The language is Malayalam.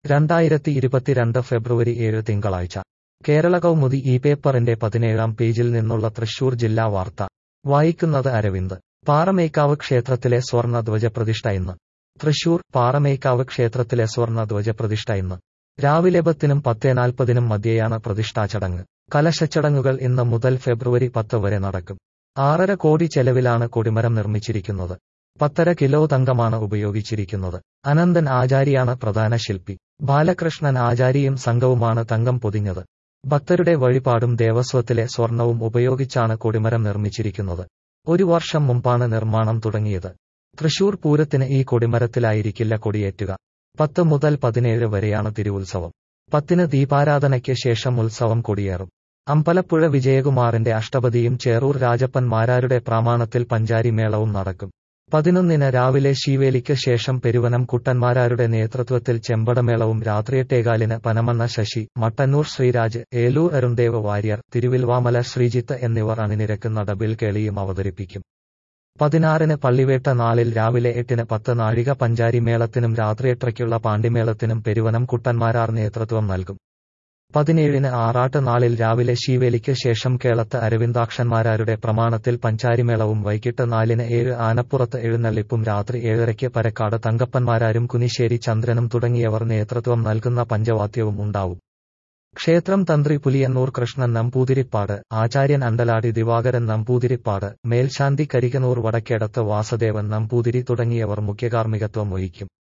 രണ്ടായിരത്തി ഇരുപത്തിരണ്ട് ഫെബ്രുവരി ഏഴ് തിങ്കളാഴ്ച കേരള കൗമുദി ഈ പേപ്പറിന്റെ പതിനേഴാം പേജിൽ നിന്നുള്ള തൃശൂർ ജില്ലാ വാർത്ത വായിക്കുന്നത് അരവിന്ദ് പാറമേക്കാവ് ക്ഷേത്രത്തിലെ സ്വർണ്ണ ധ്വജപ്രതിഷ്ഠ ഇന്ന് തൃശൂർ പാറമേക്കാവ് ക്ഷേത്രത്തിലെ സ്വർണ്ണ ധ്വജപ്രതിഷ്ഠ ഇന്ന് രാവിലെ പത്തിനും പത്തേ നാൽപ്പതിനും മധ്യേയാണ് പ്രതിഷ്ഠാ ചടങ്ങ് കലശച്ചടങ്ങുകൾ ഇന്ന് മുതൽ ഫെബ്രുവരി പത്ത് വരെ നടക്കും ആറര കോടി ചെലവിലാണ് കൊടിമരം നിർമ്മിച്ചിരിക്കുന്നത് പത്തര കിലോ തങ്കമാണ് ഉപയോഗിച്ചിരിക്കുന്നത് അനന്തൻ ആചാരിയാണ് പ്രധാന ശില്പി ബാലകൃഷ്ണൻ ആചാരിയും സംഘവുമാണ് തങ്കം പൊതിഞ്ഞത് ഭക്തരുടെ വഴിപാടും ദേവസ്വത്തിലെ സ്വർണവും ഉപയോഗിച്ചാണ് കൊടിമരം നിർമ്മിച്ചിരിക്കുന്നത് ഒരു വർഷം മുമ്പാണ് നിർമ്മാണം തുടങ്ങിയത് തൃശൂർ പൂരത്തിന് ഈ കൊടിമരത്തിലായിരിക്കില്ല കൊടിയേറ്റുക പത്ത് മുതൽ പതിനേഴ് വരെയാണ് തിരുവുത്സവം പത്തിന് ദീപാരാധനയ്ക്ക് ശേഷം ഉത്സവം കൊടിയേറും അമ്പലപ്പുഴ വിജയകുമാറിന്റെ അഷ്ടപതിയും ചേറൂർ രാജപ്പൻ മാരാരുടെ പ്രാമാണത്തിൽ പഞ്ചാരി മേളവും നടക്കും പതിനൊന്നിന് രാവിലെ ശീവേലിക്ക് ശേഷം പെരുവനം കുട്ടന്മാരാരുടെ നേതൃത്വത്തിൽ ചെമ്പടമേളവും രാത്രിയെട്ടേകാലിന് പനമണ്ണ ശശി മട്ടന്നൂർ ശ്രീരാജ് ഏലൂർ അരുൺദേവ് വാര്യർ തിരുവിൽവാമല ശ്രീജിത്ത് എന്നിവർ അണിനിരക്കുന്ന ഡബിൾ കേളിയും അവതരിപ്പിക്കും പതിനാറിന് പള്ളിവേട്ട നാളിൽ രാവിലെ എട്ടിന് പത്ത് നാഴിക പഞ്ചാരി മേളത്തിനും രാത്രിയെട്ടരയ്ക്കുള്ള പാണ്ടിമേളത്തിനും പെരുവനം കുട്ടന്മാരാർ നേതൃത്വം നൽകും പതിനേഴിന് ആറാട്ട് നാളിൽ രാവിലെ ശീവേലിക്ക് ശേഷം കേളത്ത് അരവിന്ദാക്ഷന്മാരാരുടെ പ്രമാണത്തിൽ പഞ്ചാരിമേളവും വൈകിട്ട് നാലിന് ഏഴ് ആനപ്പുറത്ത് എഴുന്നള്ളിപ്പും രാത്രി ഏഴരയ്ക്ക് പരക്കാട് തങ്കപ്പന്മാരാരും കുനിശ്ശേരി ചന്ദ്രനും തുടങ്ങിയവർ നേതൃത്വം നൽകുന്ന പഞ്ചവാദ്യവും ഉണ്ടാവും ക്ഷേത്രം തന്ത്രി പുലിയന്നൂർ കൃഷ്ണൻ നമ്പൂതിരിപ്പാട് ആചാര്യൻ അണ്ടലാടി ദിവാകരൻ നമ്പൂതിരിപ്പാട് മേൽശാന്തി കരികനൂർ വടക്കേടത്ത് വാസുദേവൻ നമ്പൂതിരി തുടങ്ങിയവർ മുഖ്യകാർമ്മികത്വം വഹിക്കും